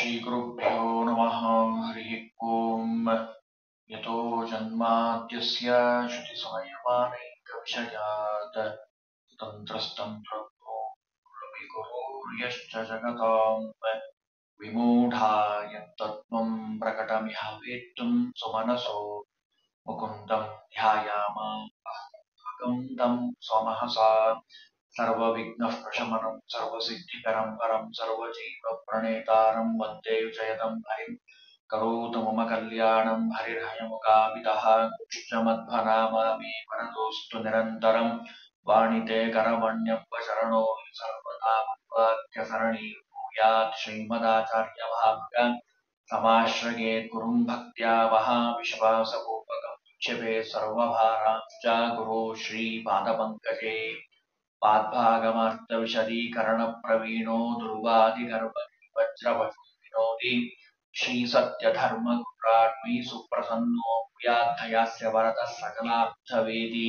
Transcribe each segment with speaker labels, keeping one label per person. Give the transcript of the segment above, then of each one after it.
Speaker 1: श्रीगुरुभ्यो नमः हरिः ओम् यतो जन्माद्यस्य श्रुतिसमयमानैकविषयात् तन्त्रस्तन्त्रज्ञो गुरुर्यश्च जगताम् विमूढाय तत्त्वम् प्रकटमिह वेत्तुम् सुमनसो मुकुन्दम् ध्यायामाकन्दम् स्वमहसा सर्वविघ्नः प्रशमनम् सर्वसिद्धिकरम् परम् सर्वजीवप्रणेतारम् वन्दे विजयतम् हरिम् करोतु मम कल्याणम् हरिर्हयमुखापितः कृष्णमध्वनामामि वरदोऽस्तु निरन्तरम् वाणिते करवण्यप्पशरणो हि सर्वदा वाक्यसरणी भूयात् श्रीमदाचार्यभाग समाश्रये गुरुम् भक्त्या महाविश्वासपूर्वकम् क्षिपे सर्वभारांश्च गुरो श्रीपादपङ्कजे पाद्भागमार्तविशदीकरणप्रवीणो दुर्वादिगर्भवज्रवचो विनोदि श्रीसत्यधर्मगुरात्मी सुप्रसन्नो भूयाद्धयास्य वरदः सकलार्थवेदी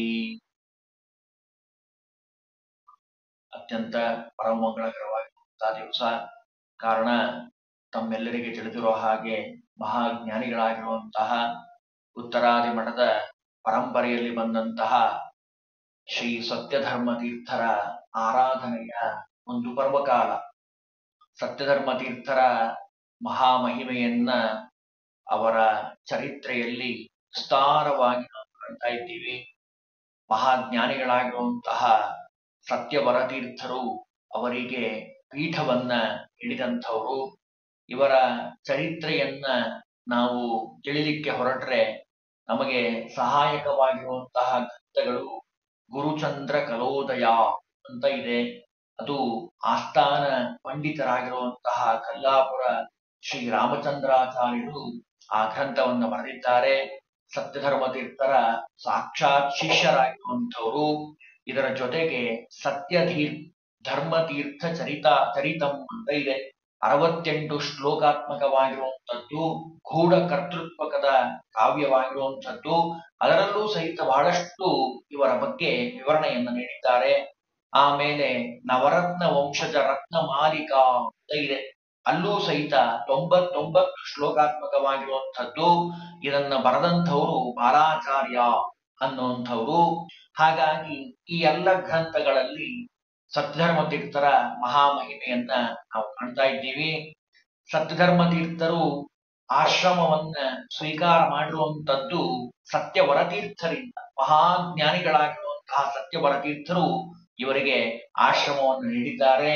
Speaker 1: ಅತ್ಯಂತ ಪರಮಂಗಳಕರವಾಗಿರುವಂತಹ ದಿವಸ ಕಾರಣ ತಮ್ಮೆಲ್ಲರಿಗೆ ತಿಳಿದಿರೋ ಹಾಗೆ ಮಹಾಜ್ಞಾನಿಗಳಾಗಿರುವಂತಹ ಉತ್ತರಾದಿ ಮಠದ ಪರಂಪರೆಯಲ್ಲಿ ಬಂದಂತಹ ಶ್ರೀ ಸತ್ಯಧರ್ಮ ತೀರ್ಥರ ಆರಾಧನೆಯ ಒಂದು ಪರ್ವಕಾಲ ಸತ್ಯಧರ್ಮ ತೀರ್ಥರ ಮಹಾಮಹಿಮೆಯನ್ನ ಅವರ ಚರಿತ್ರೆಯಲ್ಲಿ ವಿಸ್ತಾರವಾಗಿ ನಾವು ಕಾಣ್ತಾ ಇದ್ದೀವಿ ಮಹಾಜ್ಞಾನಿಗಳಾಗಿರುವಂತಹ ಸತ್ಯವರ ತೀರ್ಥರು ಅವರಿಗೆ ಪೀಠವನ್ನ ಹಿಡಿದಂಥವರು ಇವರ ಚರಿತ್ರೆಯನ್ನ ನಾವು ತಿಳಿಲಿಕ್ಕೆ ಹೊರಟ್ರೆ ನಮಗೆ ಸಹಾಯಕವಾಗಿರುವಂತಹ ಗ್ರಂಥಗಳು ಗುರುಚಂದ್ರ ಕಲೋದಯ ಅಂತ ಇದೆ ಅದು ಆಸ್ಥಾನ ಪಂಡಿತರಾಗಿರುವಂತಹ ಕಲ್ಲಾಪುರ ಶ್ರೀ ರಾಮಚಂದ್ರಾಚಾರ್ಯರು ಆ ಗ್ರಂಥವನ್ನು ಬರೆದಿದ್ದಾರೆ ಸತ್ಯಧರ್ಮ ತೀರ್ಥರ ಸಾಕ್ಷಾತ್ ಶಿಷ್ಯರಾಗಿರುವಂಥವರು ಇದರ ಜೊತೆಗೆ ಸತ್ಯಧೀರ್ ಧರ್ಮತೀರ್ಥ ಚರಿತ ಚರಿತಂ ಅಂತ ಇದೆ ಅರವತ್ತೆಂಟು ಶ್ಲೋಕಾತ್ಮಕವಾಗಿರುವಂಥದ್ದು ಗೂಢ ಕರ್ತೃತ್ವಕದ ಕಾವ್ಯವಾಗಿರುವಂಥದ್ದು ಅದರಲ್ಲೂ ಸಹಿತ ಬಹಳಷ್ಟು ಇವರ ಬಗ್ಗೆ ವಿವರಣೆಯನ್ನು ನೀಡಿದ್ದಾರೆ ಆಮೇಲೆ ನವರತ್ನ ವಂಶಜ ರತ್ನ ಮಾಲಿಕಾ ಅಂತ ಇದೆ ಅಲ್ಲೂ ಸಹಿತ ತೊಂಬತ್ತೊಂಬತ್ತು ಶ್ಲೋಕಾತ್ಮಕವಾಗಿರುವಂಥದ್ದು ಇದನ್ನ ಬರೆದಂಥವರು ಬಾಲಾಚಾರ್ಯ ಅನ್ನುವಂಥವ್ರು ಹಾಗಾಗಿ ಈ ಎಲ್ಲ ಗ್ರಂಥಗಳಲ್ಲಿ ಸತ್ಯಧರ್ಮ ತೀರ್ಥರ ಮಹಾಮಹಿಮೆಯನ್ನ ನಾವು ಕಾಣ್ತಾ ಇದ್ದೀವಿ ಸತ್ಯಧರ್ಮ ತೀರ್ಥರು ಆಶ್ರಮವನ್ನ ಸ್ವೀಕಾರ ಮಾಡಿರುವಂತದ್ದು ಸತ್ಯವರ ತೀರ್ಥರಿಂದ ಮಹಾಜ್ಞಾನಿಗಳಾಗಿರುವಂತಹ ಸತ್ಯವರ ತೀರ್ಥರು ಇವರಿಗೆ ಆಶ್ರಮವನ್ನು ನೀಡಿದ್ದಾರೆ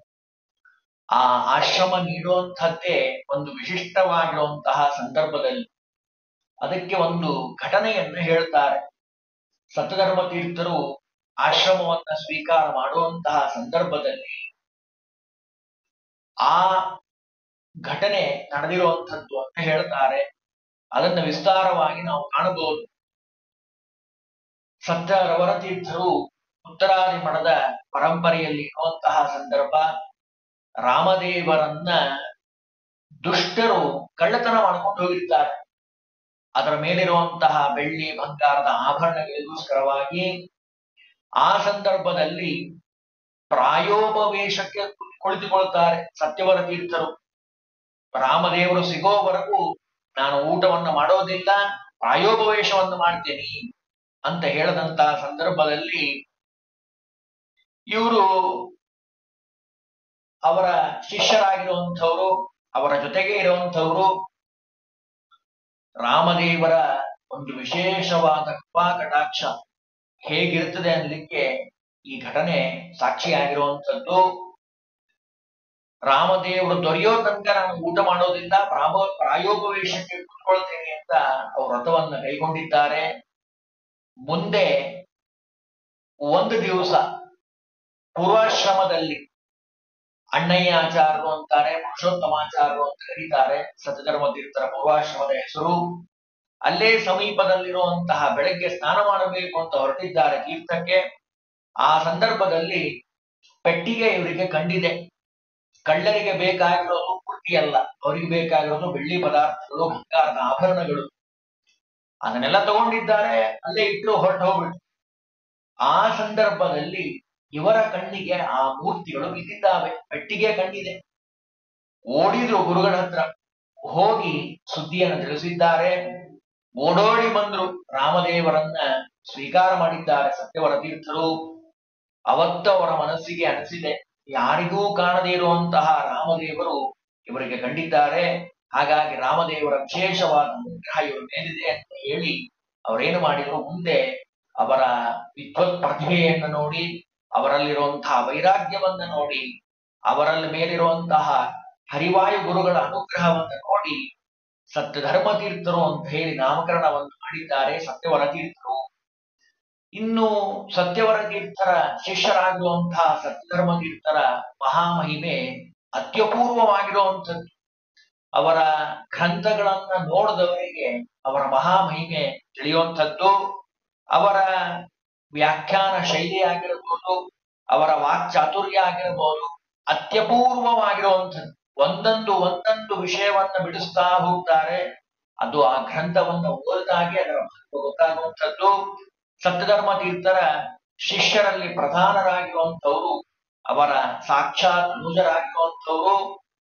Speaker 1: ಆ ಆಶ್ರಮ ನೀಡುವಂಥದ್ದೇ ಒಂದು ವಿಶಿಷ್ಟವಾಗಿರುವಂತಹ ಸಂದರ್ಭದಲ್ಲಿ ಅದಕ್ಕೆ ಒಂದು ಘಟನೆಯನ್ನು ಹೇಳ್ತಾರೆ ಸತ್ಯಧರ್ಮ ತೀರ್ಥರು ಆಶ್ರಮವನ್ನ ಸ್ವೀಕಾರ ಮಾಡುವಂತಹ ಸಂದರ್ಭದಲ್ಲಿ ಆ ಘಟನೆ ನಡೆದಿರುವಂಥದ್ದು ಅಂತ ಹೇಳ್ತಾರೆ ಅದನ್ನ ವಿಸ್ತಾರವಾಗಿ ನಾವು ಕಾಣಬಹುದು ಸತ್ಯರವರ ತೀರ್ಥರು ಉತ್ತರಾದಿ ಮಠದ ಪರಂಪರೆಯಲ್ಲಿ ಇರುವಂತಹ ಸಂದರ್ಭ ರಾಮದೇವರನ್ನ ದುಷ್ಟರು ಕಳ್ಳತನ ಮಾಡ್ಕೊಂಡು ಹೋಗಿರ್ತಾರೆ ಅದರ ಮೇಲಿರುವಂತಹ ಬೆಳ್ಳಿ ಬಂಗಾರದ ಆಭರಣಗಳಿಗೋಸ್ಕರವಾಗಿ ಆ ಸಂದರ್ಭದಲ್ಲಿ ಪ್ರಾಯೋಪವೇಶಕ್ಕೆ ಕುಳಿತುಕೊಳ್ತಾರೆ ಸತ್ಯವರ ತೀರ್ಥರು ರಾಮದೇವರು ಸಿಗೋವರೆಗೂ ನಾನು ಊಟವನ್ನ ಮಾಡೋದಿಲ್ಲ ಪ್ರಾಯೋಪವೇಶವನ್ನು ಮಾಡ್ತೇನೆ ಅಂತ ಹೇಳದಂತಹ ಸಂದರ್ಭದಲ್ಲಿ ಇವರು ಅವರ ಶಿಷ್ಯರಾಗಿರುವಂಥವ್ರು ಅವರ ಜೊತೆಗೆ ಇರುವಂಥವ್ರು ರಾಮದೇವರ ಒಂದು ವಿಶೇಷವಾದ ಕೃಪಾ ಕಟಾಕ್ಷ ಹೇಗಿರ್ತದೆ ಅನ್ಲಿಕ್ಕೆ ಈ ಘಟನೆ ಸಾಕ್ಷಿಯಾಗಿರುವಂಥದ್ದು ರಾಮದೇವರು ದೊರೆಯೋ ತನಕ ನಾನು ಊಟ ಮಾಡೋದ್ರಿಂದ ಪ್ರಾಮ ಪ್ರಾಯೋಪವೇಶಕ್ಕೆ ಕುತ್ಕೊಳ್ತೇನೆ ಅಂತ ಅವ್ರ ವ್ರತವನ್ನ ಕೈಗೊಂಡಿದ್ದಾರೆ ಮುಂದೆ ಒಂದು ದಿವಸ ಪೂರ್ವಾಶ್ರಮದಲ್ಲಿ ಅಣ್ಣಯ್ಯ ಆಚಾರರು ಅಂತಾರೆ ಪುರುಷೋತ್ತಮಾಚಾರರು ಅಂತ ಕರೀತಾರೆ ಸತ್ಯಧರ್ಮ ತೀರ್ಥರ ಪೂರ್ವಾಶ್ರಮದ ಹೆಸರು ಅಲ್ಲೇ ಸಮೀಪದಲ್ಲಿರುವಂತಹ ಬೆಳಗ್ಗೆ ಸ್ನಾನ ಮಾಡಬೇಕು ಅಂತ ಹೊರಟಿದ್ದಾರೆ ತೀರ್ಥಕ್ಕೆ ಆ ಸಂದರ್ಭದಲ್ಲಿ ಪೆಟ್ಟಿಗೆ ಇವರಿಗೆ ಕಂಡಿದೆ ಕಳ್ಳರಿಗೆ ಬೇಕಾಗಿರೋದು ಪೂರ್ತಿ ಅಲ್ಲ ಅವರಿಗೆ ಬೇಕಾಗಿರೋದು ಬೆಳ್ಳಿ ಪದಾರ್ಥಗಳು ಬಂಗಾರದ ಆಭರಣಗಳು ಅದನ್ನೆಲ್ಲ ತಗೊಂಡಿದ್ದಾರೆ ಅಲ್ಲೇ ಇಟ್ಟು ಹೊರಟು ಹೋಗ್ಬಿಟ್ಟು ಆ ಸಂದರ್ಭದಲ್ಲಿ ಇವರ ಕಣ್ಣಿಗೆ ಆ ಮೂರ್ತಿಗಳು ಬಿದ್ದಿದ್ದಾವೆ ಪೆಟ್ಟಿಗೆ ಕಂಡಿದೆ ಓಡಿದ್ರು ಗುರುಗಳ ಹತ್ರ ಹೋಗಿ ಸುದ್ದಿಯನ್ನು ತಿಳಿಸಿದ್ದಾರೆ ಓಡೋಡಿ ಬಂದ್ರು ರಾಮದೇವರನ್ನ ಸ್ವೀಕಾರ ಮಾಡಿದ್ದಾರೆ ಸತ್ಯವರ ತೀರ್ಥರು ಅವತ್ತ ಅವರ ಮನಸ್ಸಿಗೆ ಅನಿಸಿದೆ ಯಾರಿಗೂ ಕಾಣದೇ ಇರುವಂತಹ ರಾಮದೇವರು ಇವರಿಗೆ ಕಂಡಿದ್ದಾರೆ ಹಾಗಾಗಿ ರಾಮದೇವರ ವಿಶೇಷವಾದ ಅನುಗ್ರಹ ಇವರು ಮೇಲಿದೆ ಅಂತ ಹೇಳಿ ಅವರೇನು ಮಾಡಿದ್ರು ಮುಂದೆ ಅವರ ವಿದ್ವತ್ ಪ್ರತಿಭೆಯನ್ನು ನೋಡಿ ಅವರಲ್ಲಿರುವಂತಹ ವೈರಾಗ್ಯವನ್ನ ನೋಡಿ ಅವರಲ್ಲಿ ಮೇಲಿರುವಂತಹ ಹರಿವಾಯು ಗುರುಗಳ ಅನುಗ್ರಹವನ್ನು ನೋಡಿ ಸತ್ಯ ಧರ್ಮ ತೀರ್ಥರು ಅಂತ ಹೇಳಿ ನಾಮಕರಣವನ್ನು ಮಾಡಿದ್ದಾರೆ ಸತ್ಯವರ ತೀರ್ಥರು ಇನ್ನು ಸತ್ಯವರ ತೀರ್ಥರ ಶಿಷ್ಯರಾಗಿರುವಂತಹ ಸತ್ಯಧರ್ಮ ತೀರ್ಥರ ಮಹಾಮಹಿಮೆ ಅತ್ಯಪೂರ್ವವಾಗಿರುವಂಥದ್ದು ಅವರ ಗ್ರಂಥಗಳನ್ನ ನೋಡಿದವರಿಗೆ ಅವರ ಮಹಾಮಹಿಮೆ ತಿಳಿಯುವಂಥದ್ದು ಅವರ ವ್ಯಾಖ್ಯಾನ ಶೈಲಿ ಆಗಿರಬಹುದು ಅವರ ವಾಕ್ಚಾತುರ್ಯ ಆಗಿರಬಹುದು ಅತ್ಯಪೂರ್ವವಾಗಿರುವಂಥದ್ದು ಒಂದೊಂದು ಒಂದೊಂದು ವಿಷಯವನ್ನ ಬಿಡಿಸ್ತಾ ಹೋಗ್ತಾರೆ ಅದು ಆ ಗ್ರಂಥವನ್ನ ಓದಿದಾಗೆ ಅದರ ಮಹತ್ವ ಗೊತ್ತಾಗುವಂಥದ್ದು ಸತ್ಯಧರ್ಮ ತೀರ್ಥರ ಶಿಷ್ಯರಲ್ಲಿ ಪ್ರಧಾನರಾಗಿರುವಂಥವರು ಅವರ ಸಾಕ್ಷಾತ್ ಅನುಜರಾಗಿರುವಂಥವರು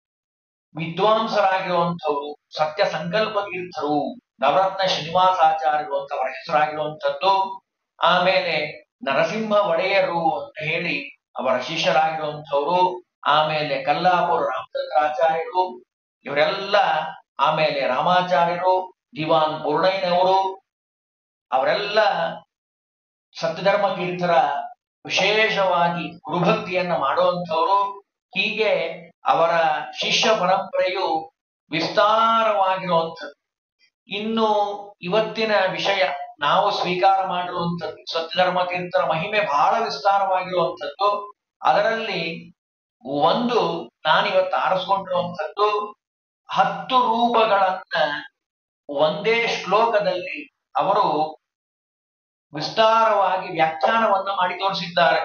Speaker 1: ವಿದ್ವಾಂಸರಾಗಿರುವಂಥವರು ಸತ್ಯ ಸಂಕಲ್ಪ ತೀರ್ಥರು ನವರತ್ನ ಶ್ರೀನಿವಾಸಾಚಾರ್ಯರು ಅಂತ ಅವರ ಹೆಸರಾಗಿರುವಂಥದ್ದು ಆಮೇಲೆ ನರಸಿಂಹ ಒಡೆಯರು ಅಂತ ಹೇಳಿ ಅವರ ಶಿಷ್ಯರಾಗಿರುವಂಥವರು ಆಮೇಲೆ ಕಲ್ಲಾಪುರ ರಾಮಚಂದ್ರಾಚಾರ್ಯರು ಇವರೆಲ್ಲ ಆಮೇಲೆ ರಾಮಾಚಾರ್ಯರು ದಿವಾನ್ ಪೂರ್ಣಯ್ಯನವರು ಅವರೆಲ್ಲ ಸತ್ಯಧರ್ಮ ತೀರ್ಥರ ವಿಶೇಷವಾಗಿ ಗುರುಭಕ್ತಿಯನ್ನ ಮಾಡುವಂಥವರು ಹೀಗೆ ಅವರ ಶಿಷ್ಯ ಪರಂಪರೆಯು ವಿಸ್ತಾರವಾಗಿರುವಂಥದ್ದು ಇನ್ನು ಇವತ್ತಿನ ವಿಷಯ ನಾವು ಸ್ವೀಕಾರ ಮಾಡಿರುವಂಥದ್ದು ಸತ್ಯಧರ್ಮ ತೀರ್ಥರ ಮಹಿಮೆ ಬಹಳ ವಿಸ್ತಾರವಾಗಿರುವಂಥದ್ದು ಅದರಲ್ಲಿ ಒಂದು ನಾನಿವತ್ತು ಆರಿಸ್ಕೊಂಡಿರುವಂಥದ್ದು ಹತ್ತು ರೂಪಗಳನ್ನ ಒಂದೇ ಶ್ಲೋಕದಲ್ಲಿ ಅವರು ವಿಸ್ತಾರವಾಗಿ ವ್ಯಾಖ್ಯಾನವನ್ನ ಮಾಡಿ ತೋರಿಸಿದ್ದಾರೆ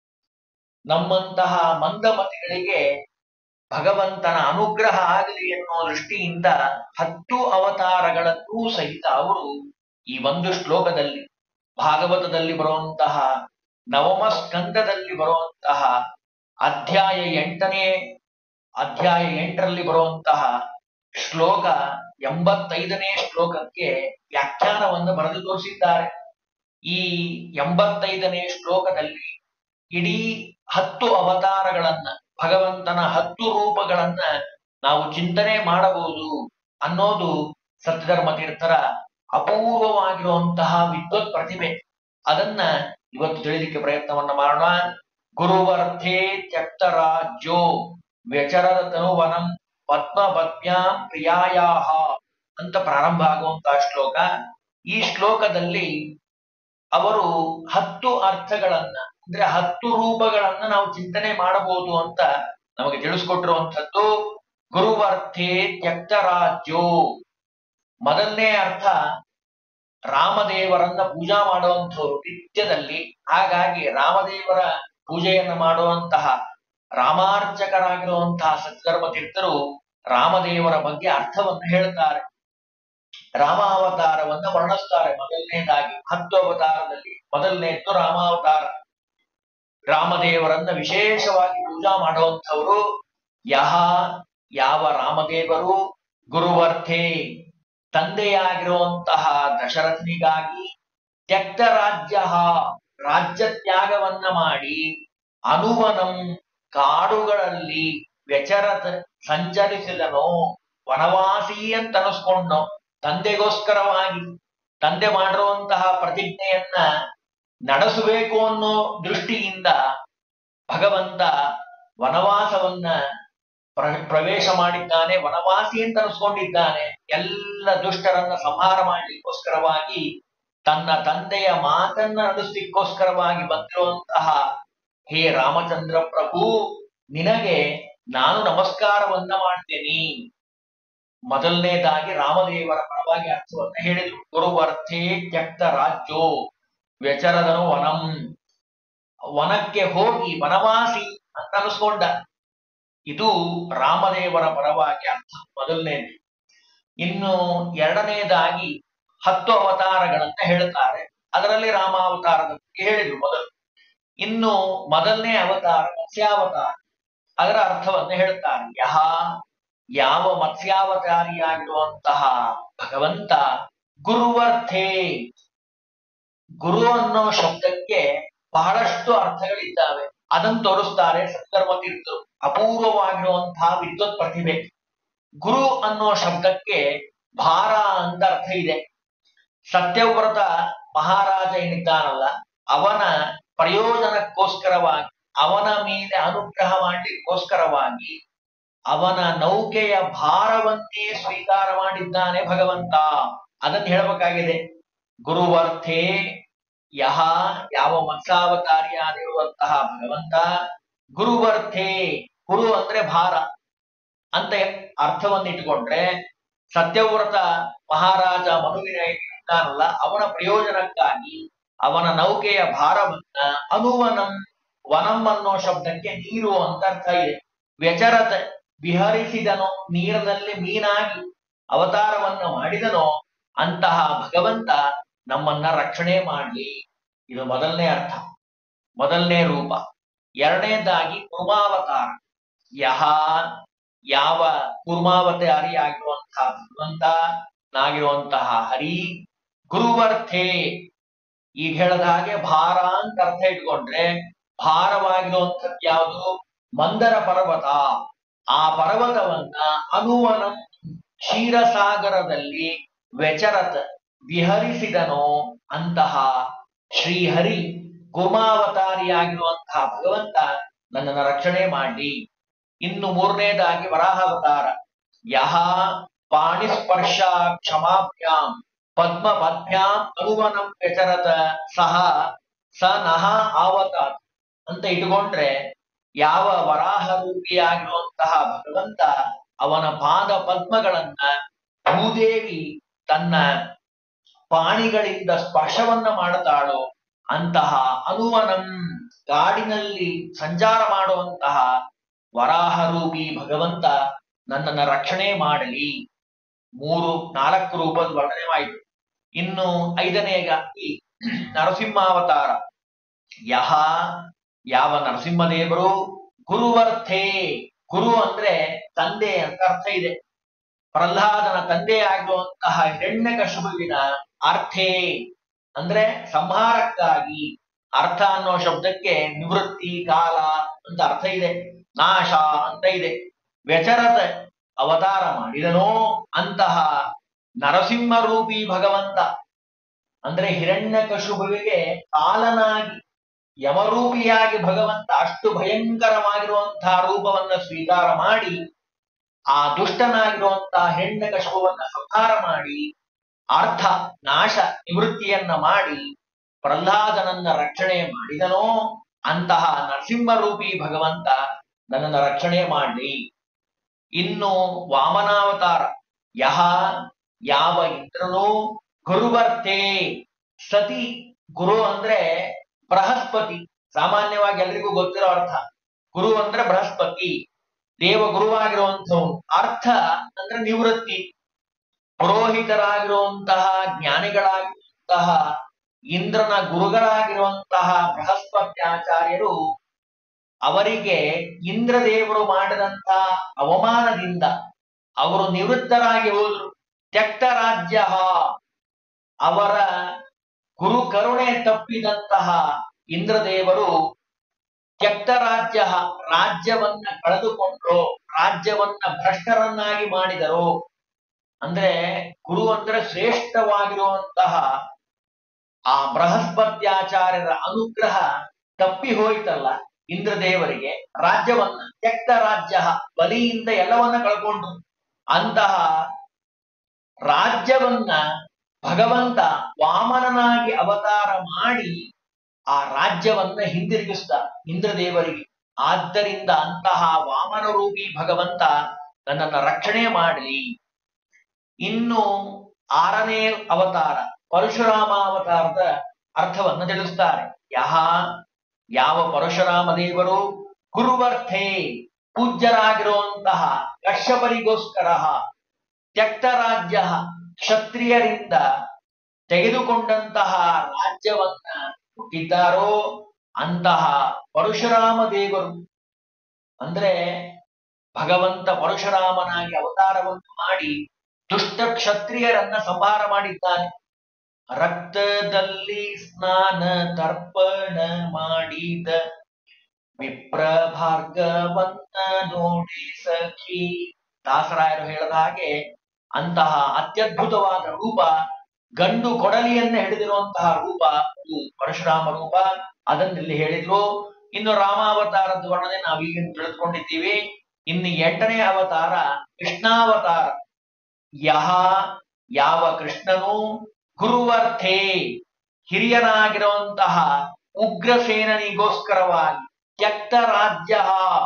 Speaker 1: ನಮ್ಮಂತಹ ಮಂದಮತಿಗಳಿಗೆ ಭಗವಂತನ ಅನುಗ್ರಹ ಆಗಲಿ ಎನ್ನುವ ದೃಷ್ಟಿಯಿಂದ ಹತ್ತು ಅವತಾರಗಳನ್ನೂ ಸಹಿತ ಅವರು ಈ ಒಂದು ಶ್ಲೋಕದಲ್ಲಿ ಭಾಗವತದಲ್ಲಿ ಬರುವಂತಹ ನವಮ ಸ್ಕಂದದಲ್ಲಿ ಬರುವಂತಹ ಅಧ್ಯಾಯ ಎಂಟನೇ ಅಧ್ಯಾಯ ಎಂಟರಲ್ಲಿ ಬರುವಂತಹ ಶ್ಲೋಕ ಎಂಬತ್ತೈದನೇ ಶ್ಲೋಕಕ್ಕೆ ವ್ಯಾಖ್ಯಾನವನ್ನು ಬರೆದು ತೋರಿಸಿದ್ದಾರೆ ಈ ಎಂಬತ್ತೈದನೇ ಶ್ಲೋಕದಲ್ಲಿ ಇಡೀ ಹತ್ತು ಅವತಾರಗಳನ್ನ ಭಗವಂತನ ಹತ್ತು ರೂಪಗಳನ್ನ ನಾವು ಚಿಂತನೆ ಮಾಡಬಹುದು ಅನ್ನೋದು ಸತ್ಯಧರ್ಮ ತೀರ್ಥರ ಅಪೂರ್ವವಾಗಿರುವಂತಹ ವಿದ್ವತ್ ಪ್ರತಿಭೆ ಅದನ್ನ ಇವತ್ತು ತಿಳಿಲಿಕ್ಕೆ ಪ್ರಯತ್ನವನ್ನ ಮಾಡೋಣ ಗುರುವರ್ಥೇ ತ್ಯಕ್ತರಾಜ್ಯೋ ವ್ಯಚರದ ತನುವನಂ ಪದ್ಮಪದ್ಮ್ಯಾಂ ಪ್ರಿಯಾಯಾಹ ಅಂತ ಪ್ರಾರಂಭ ಆಗುವಂತಹ ಶ್ಲೋಕ ಈ ಶ್ಲೋಕದಲ್ಲಿ ಅವರು ಹತ್ತು ಅರ್ಥಗಳನ್ನ ಅಂದ್ರೆ ಹತ್ತು ರೂಪಗಳನ್ನ ನಾವು ಚಿಂತನೆ ಮಾಡಬಹುದು ಅಂತ ನಮಗೆ ತಿಳಿಸ್ಕೊಟ್ಟಿರುವಂಥದ್ದು ಗುರುವರ್ಥೇ ತ್ಯಕ್ತರಾಜ್ಯೋ ಮೊದಲನೇ ಅರ್ಥ ರಾಮದೇವರನ್ನ ಪೂಜಾ ಮಾಡುವಂಥವ್ರು ನಿತ್ಯದಲ್ಲಿ ಹಾಗಾಗಿ ರಾಮದೇವರ ಪೂಜೆಯನ್ನು ಮಾಡುವಂತಹ ರಾಮಾರ್ಚಕರಾಗಿರುವಂತಹ ಸತ್ಯಧರ್ಮ ತೀರ್ಥರು ರಾಮದೇವರ ಬಗ್ಗೆ ಅರ್ಥವನ್ನು ಹೇಳ್ತಾರೆ ರಾಮಾವತಾರವನ್ನ ವರ್ಣಿಸ್ತಾರೆ ಮೊದಲನೇದಾಗಿ ಹತ್ತು ಅವತಾರದಲ್ಲಿ ಮೊದಲನೇದ್ದು ರಾಮಾವತಾರ ರಾಮದೇವರನ್ನ ವಿಶೇಷವಾಗಿ ಪೂಜಾ ಮಾಡುವಂಥವರು ಯಹ ಯಾವ ರಾಮದೇವರು ಗುರುವರ್ಥೆ ತಂದೆಯಾಗಿರುವಂತಹ ದಶರಥನಿಗಾಗಿ ತ್ಯಕ್ತ ರಾಜ್ಯ ರಾಜ್ಯ ತ್ಯಾಗವನ್ನ ಮಾಡಿ ಅನುವನಂ ಕಾಡುಗಳಲ್ಲಿ ವ್ಯಚರತ ಸಂಚರಿಸಿದನು ವನವಾಸಿ ಅಂತ ಅನಿಸ್ಕೊಂಡು ತಂದೆಗೋಸ್ಕರವಾಗಿ ತಂದೆ ಮಾಡಿರುವಂತಹ ಪ್ರತಿಜ್ಞೆಯನ್ನ ನಡೆಸಬೇಕು ಅನ್ನೋ ದೃಷ್ಟಿಯಿಂದ ಭಗವಂತ ವನವಾಸವನ್ನ ಪ್ರ- ಪ್ರವೇಶ ಮಾಡಿದ್ದಾನೆ ವನವಾಸಿ ಅಂತ ಅನಿಸ್ಕೊಂಡಿದ್ದಾನೆ ಎಲ್ಲ ದುಷ್ಟರನ್ನ ಸಂಹಾರ ಮಾಡ್ಲಿಕ್ಕೋಸ್ಕರವಾಗಿ ತನ್ನ ತಂದೆಯ ಮಾತನ್ನ ನಡೆಸ್ಲಿಕ್ಕೋಸ್ಕರವಾಗಿ ಬಂದಿರುವಂತಹ ಹೇ ರಾಮಚಂದ್ರ ಪ್ರಭು ನಿನಗೆ ನಾನು ನಮಸ್ಕಾರವನ್ನ ಮಾಡ್ತೇನೆ ಮೊದಲನೇದಾಗಿ ರಾಮದೇವರ ಪರವಾಗಿ ಅರ್ಥವನ್ನ ಹೇಳಿದ್ರು ಗುರುವರ್ಥೇ ತ್ಯಕ್ತ ರಾಜ್ಯೋ ವ್ಯಚರದನು ವನಂ ವನಕ್ಕೆ ಹೋಗಿ ವನವಾಸಿ ಅಂತ ಅನಿಸ್ಕೊಂಡ ಇದು ರಾಮದೇವರ ಪರವಾಗಿ ಅರ್ಥ ಮೊದಲನೇದು ಇನ್ನು ಎರಡನೇದಾಗಿ ಹತ್ತು ಅವತಾರಗಳನ್ನ ಹೇಳ್ತಾರೆ ಅದರಲ್ಲಿ ರಾಮಾವತಾರದ ಬಗ್ಗೆ ಹೇಳಿದ್ರು ಮೊದಲು ಇನ್ನು ಮೊದಲನೇ ಅವತಾರ ಮತ್ಸ್ಯಾವತಾರ ಅದರ ಅರ್ಥವನ್ನು ಹೇಳ್ತಾರೆ ಯಹ ಯಾವ ಮತ್ಸ್ಯಾವತಾರಿಯಾಗಿರುವಂತಹ ಭಗವಂತ ಗುರುವರ್ಥೇ ಗುರು ಅನ್ನೋ ಶಬ್ದಕ್ಕೆ ಬಹಳಷ್ಟು ಅರ್ಥಗಳಿದ್ದಾವೆ ಅದನ್ನು ತೋರಿಸ್ತಾರೆ ಸತ್ಕರ್ಮ ತೀರ್ಥರು ಅಪೂರ್ವವಾಗಿರುವಂತಹ ವಿದ್ವತ್ ಪ್ರತಿಭೆ ಗುರು ಅನ್ನೋ ಶಬ್ದಕ್ಕೆ ಭಾರ ಅಂತ ಅರ್ಥ ಇದೆ ಸತ್ಯವ್ರತ ಮಹಾರಾಜ ಏನಿದ್ದಾನಲ್ಲ ಅವನ ಪ್ರಯೋಜನಕ್ಕೋಸ್ಕರವಾಗಿ ಅವನ ಮೇಲೆ ಅನುಗ್ರಹ ಮಾಡಲಿಕ್ಕೋಸ್ಕರವಾಗಿ ಅವನ ನೌಕೆಯ ಭಾರವನ್ನೇ ಸ್ವೀಕಾರ ಮಾಡಿದ್ದಾನೆ ಭಗವಂತ ಅದನ್ನು ಹೇಳಬೇಕಾಗಿದೆ ಗುರುವರ್ಥೇ ಯಹ ಯಾವ ಮತ್ಸಾವತಾರಿಯಾಗಿರುವಂತಹ ಭಗವಂತ ಗುರುವರ್ಥೇ ಗುರು ಅಂದ್ರೆ ಭಾರ ಅಂತ ಅರ್ಥವನ್ನು ಇಟ್ಟುಕೊಂಡ್ರೆ ಸತ್ಯವ್ರತ ಮಹಾರಾಜ ಮನುವಿನ ಇದ್ದಾನಲ್ಲ ಅವನ ಪ್ರಯೋಜನಕ್ಕಾಗಿ ಅವನ ನೌಕೆಯ ಭಾರವನ್ನ ಅನುವನಂ ವನಂ ಅನ್ನೋ ಶಬ್ದಕ್ಕೆ ನೀರು ಅಂತ ಅರ್ಥ ಇದೆ ವ್ಯಚರತ ವಿಹರಿಸಿದನೋ ನೀರಿನಲ್ಲಿ ಮೀನಾಗಿ ಅವತಾರವನ್ನು ಮಾಡಿದನೋ ಅಂತಹ ಭಗವಂತ ನಮ್ಮನ್ನ ರಕ್ಷಣೆ ಮಾಡ್ಲಿ ಇದು ಮೊದಲನೇ ಅರ್ಥ ಮೊದಲನೇ ರೂಪ ಎರಡನೇದಾಗಿ ಕುರ್ಮಾವತಾರ ಯಹ ಯಾವ ಕುರ್ಮಾವತಾರಿ ಆಗಿರುವಂತಹ ಭಗವಂತ ನಾಗಿರುವಂತಹ ಹರಿ ಗುರುವರ್ಥೇ ಈಗ ಹೇಳದ ಹಾಗೆ ಭಾರ ಅಂತ ಅರ್ಥ ಇಟ್ಕೊಂಡ್ರೆ ಭಾರವಾಗಿರುವಂಥದ್ದು ಯಾವುದು ಮಂದರ ಪರ್ವತ ಆ ಪರ್ವತವನ್ನ ಅನುವನ ಕ್ಷೀರಸಾಗರದಲ್ಲಿ ವ್ಯಚರತ್ ವಿಹರಿಸಿದನೋ ಅಂತಹ ಶ್ರೀಹರಿ ಗುರ್ಮಾವತಾರಿಯಾಗಿರುವಂತಹ ಭಗವಂತ ನನ್ನನ್ನು ರಕ್ಷಣೆ ಮಾಡಿ ಇನ್ನು ಮೂರನೇದಾಗಿ ವರಾಹಾವತಾರ ಯಹ ಪಾಣಿಸ್ಪರ್ಶ ಕ್ಷಮಾಭ್ಯಾಂ ಪದ್ಮ ಪದ್ಭ್ಯಾಂ ಅನುವನಂ ವ್ಯಚರತ ಸಹ ಸ ನಹ ಆವತಾತ್ ಅಂತ ಇಟ್ಕೊಂಡ್ರೆ ಯಾವ ವರಾಹ ರೂಪಿಯಾಗಿರುವಂತಹ ಭಗವಂತ ಅವನ ಪಾದ ಪದ್ಮಗಳನ್ನ ಭೂದೇವಿ ತನ್ನ ಪಾಣಿಗಳಿಂದ ಸ್ಪರ್ಶವನ್ನ ಮಾಡುತ್ತಾಳೋ ಅಂತಹ ಅನುವನಂ ಕಾಡಿನಲ್ಲಿ ಸಂಚಾರ ಮಾಡುವಂತಹ ವರಾಹರೂಪಿ ಭಗವಂತ ನನ್ನನ್ನ ರಕ್ಷಣೆ ಮಾಡಲಿ ಮೂರು ನಾಲ್ಕು ರೂಪದ ವರ್ಣನೆವಾಯಿತು ಇನ್ನು ಐದನೇಗ ಈ ನರಸಿಂಹಾವತಾರ ಯಹ ಯಾವ ನರಸಿಂಹದೇವರು ಗುರುವರ್ಥೇ ಗುರು ಅಂದ್ರೆ ತಂದೆ ಅಂತ ಅರ್ಥ ಇದೆ ಪ್ರಹ್ಲಾದನ ತಂದೆ ಆಗಿರುವಂತಹ ಹಿರಣ್ಯಕಶುಬುವಿನ ಅರ್ಥೇ ಅಂದ್ರೆ ಸಂಹಾರಕ್ಕಾಗಿ ಅರ್ಥ ಅನ್ನೋ ಶಬ್ದಕ್ಕೆ ನಿವೃತ್ತಿ ಕಾಲ ಅಂತ ಅರ್ಥ ಇದೆ ನಾಶ ಅಂತ ಇದೆ ವ್ಯಚರತ ಅವತಾರ ಮಾಡಿದನೋ ಅಂತಹ ನರಸಿಂಹ ರೂಪಿ ಭಗವಂತ ಅಂದ್ರೆ ಹಿರಣ್ಯಕಶುಬುವಿಗೆ ಕಾಲನಾಗಿ ಯಮರೂಪಿಯಾಗಿ ಭಗವಂತ ಅಷ್ಟು ಭಯಂಕರವಾಗಿರುವಂತಹ ರೂಪವನ್ನ ಸ್ವೀಕಾರ ಮಾಡಿ ಆ ದುಷ್ಟನಾಗಿರುವಂತಹ ಹಿರಣ್ಯಕಶುಬುವನ್ನ ಸಂಹಾರ ಮಾಡಿ ಅರ್ಥ ನಾಶ ನಿವೃತ್ತಿಯನ್ನ ಮಾಡಿ ಪ್ರಹ್ಲಾದನನ್ನ ರಕ್ಷಣೆ ಮಾಡಿದನೋ ಅಂತಹ ನರಸಿಂಹರೂಪಿ ಭಗವಂತ ನನ್ನನ್ನು ರಕ್ಷಣೆ ಮಾಡಲಿ ಇನ್ನು ವಾಮನಾವತಾರ ಯಹ ಯಾವ ಇಂದ್ರನು ಗುರುವರ್ತೆ ಸತಿ ಗುರು ಅಂದ್ರೆ ಬೃಹಸ್ಪತಿ ಸಾಮಾನ್ಯವಾಗಿ ಎಲ್ರಿಗೂ ಗೊತ್ತಿರೋ ಅರ್ಥ ಗುರು ಅಂದ್ರೆ ಬೃಹಸ್ಪತಿ ದೇವ ಗುರುವಾಗಿರುವಂಥವನು ಅರ್ಥ ಅಂದ್ರೆ ನಿವೃತ್ತಿ ಪುರೋಹಿತರಾಗಿರುವಂತಹ ಜ್ಞಾನಿಗಳಾಗಿರುವಂತಹ ಇಂದ್ರನ ಗುರುಗಳಾಗಿರುವಂತಹ ಬೃಹಸ್ಪತ್ಯಾಚಾರ್ಯರು ಅವರಿಗೆ ಇಂದ್ರದೇವರು ಮಾಡಿದಂತಹ ಅವಮಾನದಿಂದ ಅವರು ನಿವೃತ್ತರಾಗಿ ಹೋದ್ರು ತ್ಯಕ್ತ ರಾಜ್ಯ ಅವರ ಗುರು ಕರುಣೆ ತಪ್ಪಿದಂತಹ ಇಂದ್ರದೇವರು ತ್ಯಕ್ತ ರಾಜ್ಯ ರಾಜ್ಯವನ್ನ ಕಳೆದುಕೊಂಡ್ರು ರಾಜ್ಯವನ್ನ ಭ್ರಷ್ಟರನ್ನಾಗಿ ಮಾಡಿದರು ಅಂದ್ರೆ ಗುರು ಅಂದ್ರೆ ಶ್ರೇಷ್ಠವಾಗಿರುವಂತಹ ಆ ಬೃಹಸ್ಪತ್ಯಾಚಾರ್ಯರ ಅನುಗ್ರಹ ತಪ್ಪಿ ಹೋಯ್ತಲ್ಲ ಇಂದ್ರದೇವರಿಗೆ ರಾಜ್ಯವನ್ನ ತ್ಯಕ್ತ ರಾಜ್ಯ ಬಲಿಯಿಂದ ಎಲ್ಲವನ್ನ ಕಳ್ಕೊಂಡ್ರು ಅಂತಹ ರಾಜ್ಯವನ್ನ ಭಗವಂತ ವಾಮನನಾಗಿ ಅವತಾರ ಮಾಡಿ ಆ ರಾಜ್ಯವನ್ನ ಹಿಂದಿರುಗಿಸ್ತ ಇಂದ್ರದೇವರಿಗೆ ಆದ್ದರಿಂದ ಅಂತಹ ವಾಮನ ರೂಪಿ ಭಗವಂತ ನನ್ನನ್ನ ರಕ್ಷಣೆ ಮಾಡಲಿ ಇನ್ನು ಆರನೇ ಅವತಾರ ಪರಶುರಾಮ ಅವತಾರದ ಅರ್ಥವನ್ನು ತಿಳಿಸ್ತಾರೆ ಯಹ ಯಾವ ಪರಶುರಾಮ ದೇವರು ಗುರುವರ್ಥೇ ಪೂಜ್ಯರಾಗಿರುವಂತಹ ಕಶ್ಯಪರಿಗೋಸ್ಕರ ತ್ಯಕ್ತ ರಾಜ್ಯ ಕ್ಷತ್ರಿಯರಿಂದ ತೆಗೆದುಕೊಂಡಂತಹ ರಾಜ್ಯವನ್ನ ಹುಟ್ಟಿದ್ದಾರೋ ಅಂತಹ ಪರಶುರಾಮ ದೇವರು ಅಂದ್ರೆ ಭಗವಂತ ಪರಶುರಾಮನಾಗಿ ಅವತಾರವನ್ನು ಮಾಡಿ ದುಷ್ಟ ಕ್ಷತ್ರಿಯರನ್ನ ಸಂಹಾರ ಮಾಡಿದ್ದಾನೆ ರಕ್ತದಲ್ಲಿ ಸ್ನಾನ ತರ್ಪಣ ಮಾಡಿದ ವಿಪ್ರ ಭಾರ್ಗವನ್ನ ನೋಡಿ ಸಖಿ ದಾಸರಾಯರು ಹೇಳಿದ ಹಾಗೆ ಅಂತಹ ಅತ್ಯದ್ಭುತವಾದ ರೂಪ ಗಂಡು ಕೊಡಲಿಯನ್ನ ಹಿಡಿದಿರುವಂತಹ ರೂಪ ಅದು ಪರಶುರಾಮ ರೂಪ ಅದನ್ನಿಲ್ಲಿ ಹೇಳಿದ್ರು ಇನ್ನು ರಾಮಾವತಾರದ ವರ್ಣನೆ ನಾವೀಗ ತಿಳಿದುಕೊಂಡಿದ್ದೀವಿ ಇನ್ನು ಎಂಟನೇ ಅವತಾರ ಕೃಷ್ಣಾವತಾರ ಯಹ ಯಾವ ಕೃಷ್ಣನು ಗುರುವರ್ಥೇ ಹಿರಿಯನಾಗಿರುವಂತಹ ಉಗ್ರಸೇನನಿಗೋಸ್ಕರವಾಗಿ ತ್ಯಕ್ತ ರಾಜ್ಯ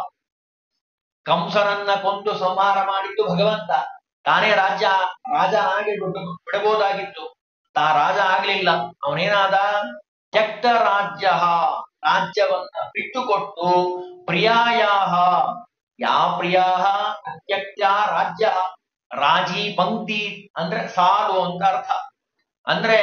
Speaker 1: ಕಂಸನನ್ನ ಕೊಂದು ಸಂಹಾರ ಮಾಡಿದ್ದು ಭಗವಂತ ತಾನೇ ರಾಜ್ಯ ರಾಜನಾಗಿ ಬಿಟ್ಟು ಬಿಡಬಹುದಾಗಿತ್ತು ತಾ ರಾಜ ಆಗ್ಲಿಲ್ಲ ಅವನೇನಾದ ತ್ಯಕ್ತ ರಾಜ್ಯ ರಾಜ್ಯವನ್ನ ಬಿಟ್ಟುಕೊಟ್ಟು ಪ್ರಿಯಾಯಾಹ ಯಾ ಪ್ರಿಯಾಹ ತ್ಯಕ್ತ ರಾಜ್ಯ ರಾಜಿ ಪಂಕ್ತಿ ಅಂದ್ರೆ ಸಾಲು ಅಂತ ಅರ್ಥ ಅಂದ್ರೆ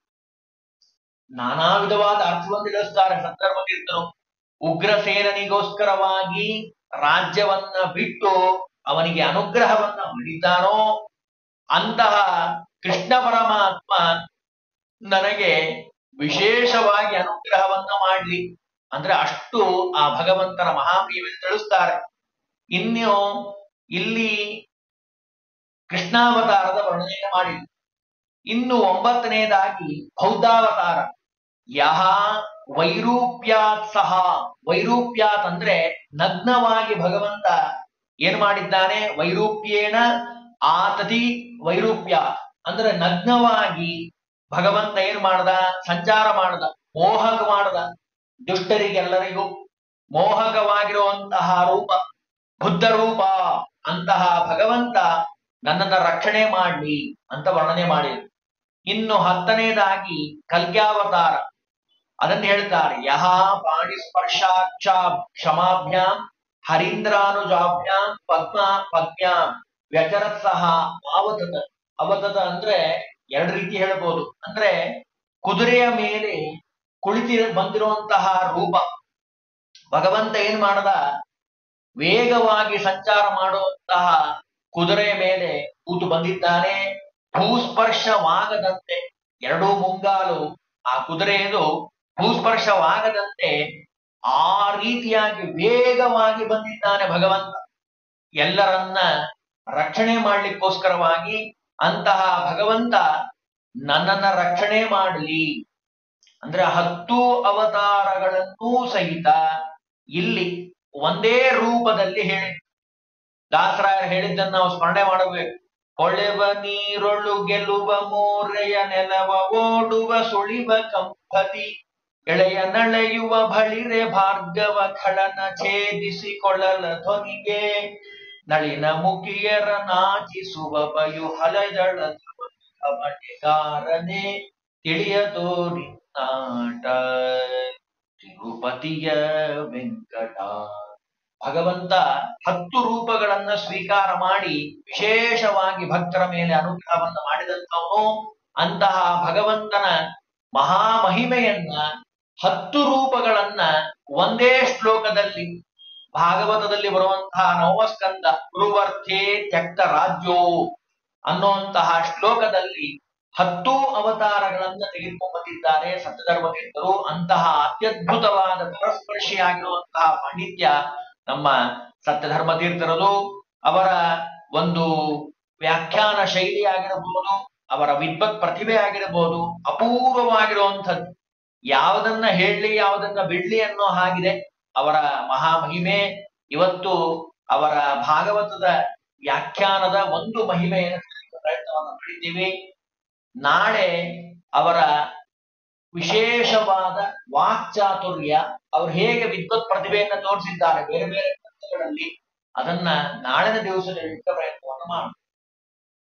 Speaker 1: ನಾನಾ ವಿಧವಾದ ಅರ್ಥವನ್ನು ತಿಳಿಸ್ತಾರೆ ಸಂದರ್ಭದಲ್ಲಿದ್ದರು ಉಗ್ರಸೇನನಿಗೋಸ್ಕರವಾಗಿ ರಾಜ್ಯವನ್ನ ಬಿಟ್ಟು ಅವನಿಗೆ ಅನುಗ್ರಹವನ್ನ ಮಾಡಿದ್ದಾನೋ ಅಂತಹ ಕೃಷ್ಣ ಪರಮಾತ್ಮ ನನಗೆ ವಿಶೇಷವಾಗಿ ಅನುಗ್ರಹವನ್ನ ಮಾಡ್ಲಿ ಅಂದ್ರೆ ಅಷ್ಟು ಆ ಭಗವಂತನ ಮಹಾಪ್ರಿಯವೆಂದು ತಿಳಿಸ್ತಾರೆ ಇನ್ನು ಇಲ್ಲಿ ಕೃಷ್ಣಾವತಾರದ ವರ್ಣನೆ ಮಾಡಿಲ್ಲ ಇನ್ನು ಒಂಬತ್ತನೇದಾಗಿ ಬೌದ್ಧಾವತಾರ ಯಹ ವೈರೂಪ್ಯಾತ್ ಸಹ ವೈರೂಪ್ಯಾತ್ ಅಂದ್ರೆ ನಗ್ನವಾಗಿ ಭಗವಂತ ಏನ್ ಮಾಡಿದ್ದಾನೆ ವೈರೂಪ್ಯೇನ ಆತತಿ ವೈರೂಪ್ಯ ಅಂದ್ರೆ ನಗ್ನವಾಗಿ ಭಗವಂತ ಏನ್ ಮಾಡ್ದ ಸಂಚಾರ ಮಾಡ್ದ ಮೋಹಕ ಮಾಡ್ದ ದುಷ್ಟರಿಗೆಲ್ಲರಿಗೂ ಮೋಹಕವಾಗಿರುವಂತಹ ರೂಪ ಬುದ್ಧ ರೂಪ ಅಂತಹ ಭಗವಂತ ನನ್ನನ್ನ ರಕ್ಷಣೆ ಮಾಡ್ಲಿ ಅಂತ ವರ್ಣನೆ ಮಾಡಿದ್ರು ಇನ್ನು ಹತ್ತನೇದಾಗಿ ಕಲ್ಗ್ಯಾವತಾರ ಅದನ್ನು ಹೇಳ್ತಾರೆ ಯಹ ಪಾಣಿ ಸ್ಪರ್ಶಾಕ್ಷ ಕ್ಷಮಾಭ್ಯಾಂ ಹರೀಂದ್ರಾನುಜಾಭ್ಯಾಂ ಪದ್ಮ ಪದ್ಮ್ಯಾಂ ವ್ಯಚರತ್ ಸಹ ಅವತತ ಅವತತ ಅಂದ್ರೆ ಎರಡು ರೀತಿ ಹೇಳ್ಬೋದು ಅಂದ್ರೆ ಕುದುರೆಯ ಮೇಲೆ ಕುಳಿತಿ ಬಂದಿರುವಂತಹ ರೂಪ ಭಗವಂತ ಏನ್ ಮಾಡದ ವೇಗವಾಗಿ ಸಂಚಾರ ಮಾಡುವಂತಹ ಕುದುರೆಯ ಮೇಲೆ ಕೂತು ಬಂದಿದ್ದಾನೆ ಭೂಸ್ಪರ್ಶವಾಗದಂತೆ ಎರಡೂ ಮುಂಗಾಲು ಆ ಕುದುರೆಯದು ಭೂಸ್ಪರ್ಶವಾಗದಂತೆ ಆ ರೀತಿಯಾಗಿ ವೇಗವಾಗಿ ಬಂದಿದ್ದಾನೆ ಭಗವಂತ ಎಲ್ಲರನ್ನ ರಕ್ಷಣೆ ಮಾಡ್ಲಿಕ್ಕೋಸ್ಕರವಾಗಿ ಅಂತಹ ಭಗವಂತ ನನ್ನನ್ನ ರಕ್ಷಣೆ ಮಾಡಲಿ ಅಂದ್ರೆ ಹತ್ತು ಅವತಾರಗಳನ್ನೂ ಸಹಿತ ಇಲ್ಲಿ ಒಂದೇ ರೂಪದಲ್ಲಿ ಹೇಳಿ ದಾಸರಾಯರು ಹೇಳಿದ್ದನ್ನು ನಾವು ಸ್ಮರಣೆ ಮಾಡಬೇಕು ಹೊಳೆವ ನೀರೊಳು ಗೆಲ್ಲುವ ಮೋರೆಯ ನೆಲವ ಓಡುವ ಸುಳಿವ ಕಂಪತಿ ಎಳೆಯ ನಳೆಯುವ ಬಳಿರೆ ಭಾರ್ಗವ ಖಳನ ಛೇದಿಸಿಕೊಳ್ಳಲ ಧ್ವನಿಗೆ ನಳಿನ ಮುಖಿಯರ ನಾಚಿಸುವ ಬಯು ಹಲದಳ ಮಟೆಗಾರನೆ ತಿಳಿಯದೋರಿ ನಾಟ ತಿರುಪತಿಯ ವೆಂಕಟ ಭಗವಂತ ಹತ್ತು ರೂಪಗಳನ್ನ ಸ್ವೀಕಾರ ಮಾಡಿ ವಿಶೇಷವಾಗಿ ಭಕ್ತರ ಮೇಲೆ ಅನುಗ್ರಹವನ್ನ ಮಾಡಿದಂಥವನು ಅಂತಹ ಭಗವಂತನ ಮಹಾಮಹಿಮೆಯನ್ನ ಹತ್ತು ರೂಪಗಳನ್ನ ಒಂದೇ ಶ್ಲೋಕದಲ್ಲಿ ಭಾಗವತದಲ್ಲಿ ಬರುವಂತಹ ನವಸ್ಕಂದ ಗುರುವರ್ಥೇ ತ್ಯಕ್ತ ರಾಜ್ಯೋ ಅನ್ನುವಂತಹ ಶ್ಲೋಕದಲ್ಲಿ ಹತ್ತು ಅವತಾರಗಳನ್ನ ತೆಗೆದುಕೊಂಡ್ಬಂದಿದ್ದಾರೆ ಸತ್ಯಧರ್ಮತೀರ್ಥರು ಅಂತಹ ಅತ್ಯದ್ಭುತವಾದ ಪರಸ್ಪರ್ಶಿಯಾಗಿರುವಂತಹ ಪಾಂಡಿತ್ಯ ನಮ್ಮ ಸತ್ಯಧರ್ಮತೀರ್ಥರದು ಅವರ ಒಂದು ವ್ಯಾಖ್ಯಾನ ಶೈಲಿ ಆಗಿರಬಹುದು ಅವರ ವಿದ್ವತ್ ಪ್ರತಿಭೆ ಆಗಿರಬಹುದು ಅಪೂರ್ವವಾಗಿರುವಂಥದ್ದು ಯಾವುದನ್ನ ಹೇಳಲಿ ಯಾವುದನ್ನ ಬಿಡ್ಲಿ ಅನ್ನೋ ಹಾಗಿದೆ ಅವರ ಮಹಾಮಹಿಮೆ ಇವತ್ತು ಅವರ ಭಾಗವತದ ವ್ಯಾಖ್ಯಾನದ ಒಂದು ಮಹಿಮೆಯನ್ನು ತಿಳಿಸುವ ಪ್ರಯತ್ನವನ್ನು ಮಾಡಿದ್ದೀವಿ ನಾಳೆ ಅವರ ವಿಶೇಷವಾದ ವಾಕ್ಚಾತುರ್ಯ ಅವ್ರು ಹೇಗೆ ವಿದ್ವತ್ ಪ್ರತಿಭೆಯನ್ನ ತೋರಿಸಿದ್ದಾರೆ ಬೇರೆ ಬೇರೆ ಗ್ರಂಥಗಳಲ್ಲಿ ಅದನ್ನ ನಾಳಿನ ದಿವಸದಲ್ಲಿ ಇಟ್ಟ ಪ್ರಯತ್ನವನ್ನು ಮಾಡೋಣ